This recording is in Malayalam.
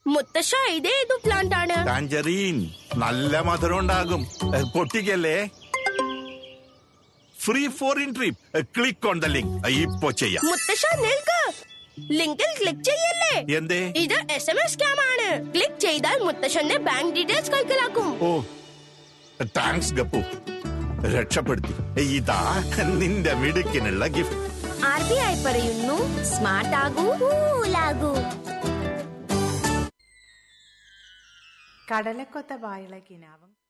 മുത്തശ്ശ ഇതേതു പ്ലാന്റ് ആണ് ടാഞ്ചറീൻ നല്ല മധുരം ഉണ്ടാകും എ, പൊട്ടിക്കല്ലേ free foreign trip click on the link ഇപ്പൊ ചെയ്യാം മുത്തശ്ശ നിൽക്ക് ലിങ്കിൽ ക്ലിക്ക് ചെയ്യല്ലേ എന്തേ ഇത് എസ് എം എസ് സ്കാം ആണ് ക്ലിക്ക് ചെയ്താൽ മുത്തശ്ശന്റെ ബാങ്ക് ഡീറ്റെയിൽസ് കൈക്കലാക്കും ഓ താങ്ക്സ് ഗപ്പു രക്ഷപ്പെടുത്തി ഇതാ നിന്റെ മിടുക്കിനുള്ള ഗിഫ്റ്റ് ആർ ബി ഐ പറയുന്നു സ്മാർട്ട് ആകൂ കൂലാകൂ കടലക്കൊത്ത വായുള്ള കിനാവും